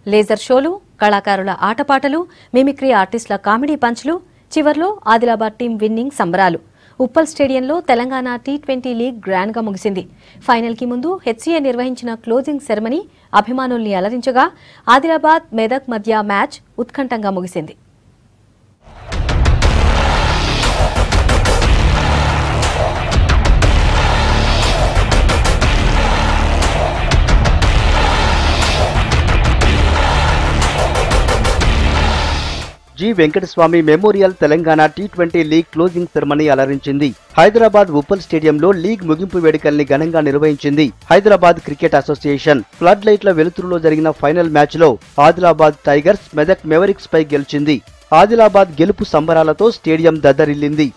Laser షోలు కళాకారుల ఆటపాటలు mimicry ఆర్టిస్టుల కామెడీ పంచ్లు చివర్లో ఆదిలాబాద్ టీం విన్నింగ్ సంబరాలు ఉప్పల్ స్టేడియంలో తెలంగాణ టీ ట్వంటీ లీగ్ గ్రాండ్గా ముగిసింది ఫైనల్కి ముందు హెచ్సీఏ నిర్వహించిన క్లోజింగ్ సెరమనీ అభిమానుల్ని అలరించగా ఆదిలాబాద్ మెదక్ మధ్య మ్యాచ్ ఉత్కంఠంగా ముగిసింది G Venkataswamy memorial Telangana T twenty league closing ceremony అలరించింది హైదరాబాద్ ఉప్పల్ స్టేడియంలో లీగ్ ముగింపు వేడుకల్ని ఘనంగా నిర్వహించింది హైదరాబాద్ క్రికెట్ అసోసియేషన్ ఫ్లడ్ లైట్ల వెలుతురులో జరిగిన ఫైనల్ మ్యాచ్ లో ఆదిలాబాద్ టైగర్స్ మెదక్ మెవరిక్స్ పై గెలిచింది ఆదిలాబాద్ గెలుపు సంబరాలతో స్టేడియం దద్దరిల్లింది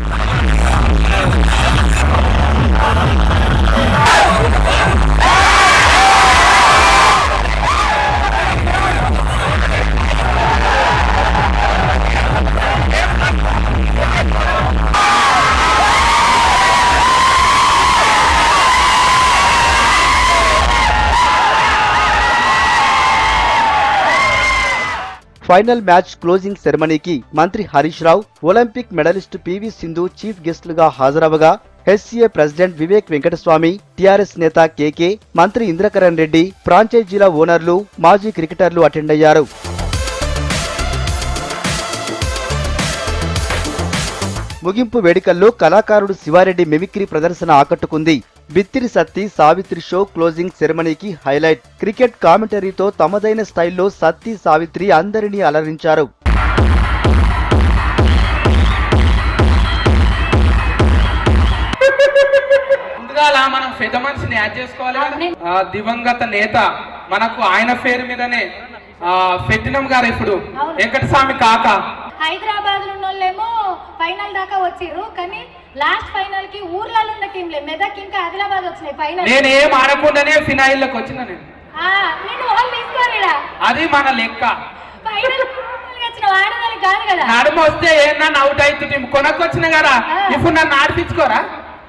ఫైనల్ మ్యాచ్ క్లోజింగ్ సెరమనీకి మంత్రి Harish Rao Olympic medallist PV Sindhu chief గెస్టులుగా హాజరవగా HCA president Vivek Venkataswamy TRS నేత కేకే మంత్రి ఇంద్రకరణ్ రెడ్డి ఫ్రాంచైజీల ఓనర్లు మాజీ క్రికెటర్లు అటెండ్ అయ్యారు ముగింపు వేడుకల్లో కళాకారుడు శివారెడ్డి మిమిక్రీ ప్రదర్శన ఆకట్టుకుంది బిత్తిరి సత్తి సావిత్రి షో క్లోజింగ్ సెరమనీకి హైలైట్ క్రికెట్ కామెంటరీతో తమదైన స్టైల్లో సత్తి సావిత్రి అందరినీ అలరించారు ముందుగాల మనం పెద్ద మనిషిని యాడ్ చేసుకోవాలి కదా? ఆ, దివంగత నేత మనకు ఆయన పేరు మీదనే ఆ, పెట్టినం గారు ఇప్పుడు వెంకటస్వామి కాక హైదరాబాద్ లో ఉన్నోళ్ళేమో ఫైనల్ దాకా వచ్చిర్రు కానీ లాస్ట్ ఫైనల్ కి ఊర్లలో ఉన్న టీంలే మెదక్ ఇంకా ఆదిలాబాద్ వచ్చినాయి ఫైనల్ నేను ఏం ఆడకుండానే ఫినాయిల్లోకి వచ్చిన నేను నేను వాళ్ళు తీసుకోలేడా అది మన లెక్క ఫైనల్ వచ్చిన ఆడవాళ్ళకి కాదు కదా నడుమ వస్తే ఏమన్నా అవుట్ అవుతుంది కొనకొచ్చిన కదా ఇప్పుడు నన్ను ఆడిపించుకోరా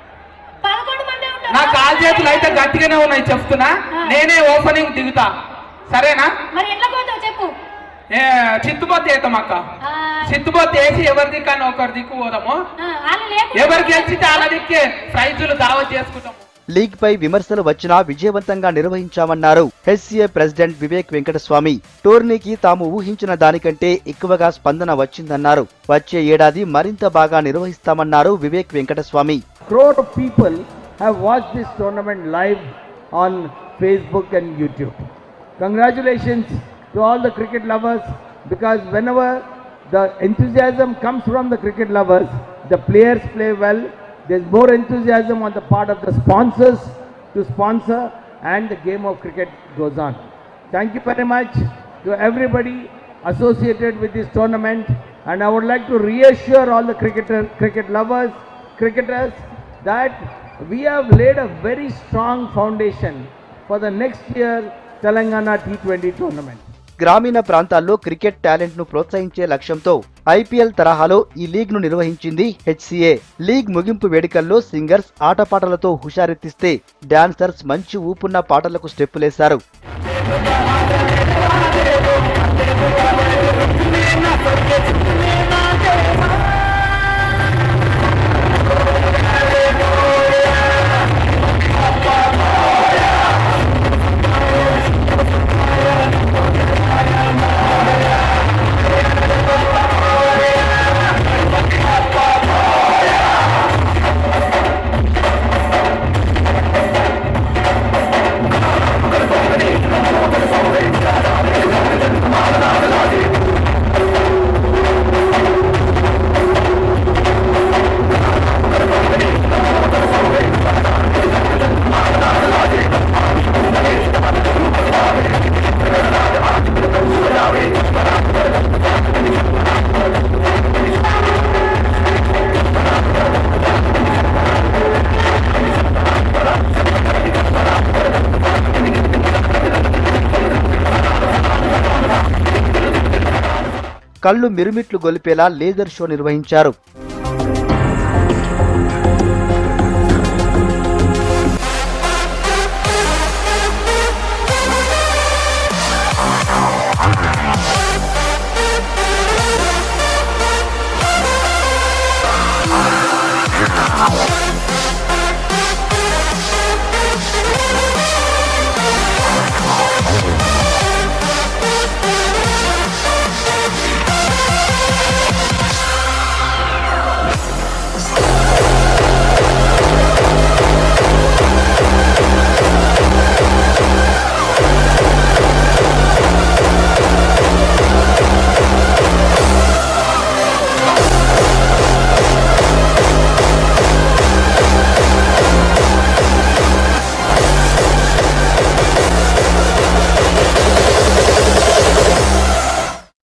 పదకొండు మంది ఉంటారు నా కాలు చేతులు అయితే గట్టిగానే ఉన్నాయి చెప్తున్నా నేనే ఓపెనింగ్ దిగుతా సరేనా మరి ఎట్లా పోతావు చెప్పు ఏ చిత్తుపోతే వేద్దాం అక్క ఆ, చిత్తుపోతే వేసి ఎవరి దిక్కని ఒకరి దిక్కు పోదాము ఆ, వాళ్ళు లేకుండా ఎవరు గెలిచితే వాళ్ళ దిక్కే ప్రైజులు దావత్ చేసుకుంటాము లీగ్ పై విమర్శలు వచ్చినా విజయవంతంగా నిర్వహించామన్నారు హెచ్సీఏ ప్రెసిడెంట్ వివేక్ వెంకటస్వామి టోర్నీకి తాము ఊహించిన దానికంటే ఎక్కువగా స్పందన వచ్చిందన్నారు వచ్చే ఏడాది మరింత బాగా నిర్వహిస్తామన్నారు Vivek Venkataswamy crore of people have watched this tournament live on Facebook and YouTube. Congratulations to all the cricket lovers because whenever the enthusiasm comes from the cricket lovers, the players play well. There's more enthusiasm on the part of the sponsors to sponsor and the game of cricket goes on. Thank you very much to everybody associated with this tournament and I would like to reassure all the cricketer, cricket lovers, cricketers that we have laid a very strong foundation for the next year Telangana T20 tournament. గ్రామీణ ప్రాంతాల్లో cricket talent ను ప్రోత్సహించే లక్ష్యంతో IPL తరహాలో ఈ league ను నిర్వహించింది HCA league ముగింపు వేడుకల్లో సింగర్స్ ఆటపాటలతో హుషారెత్తిస్తే డాన్సర్స్ మంచి ఊపున్న పాటలకు స్టెప్పులేశారు కళ్ళు మిరుమిట్లు గొలిపేలా లేజర్ షో నిర్వహించారు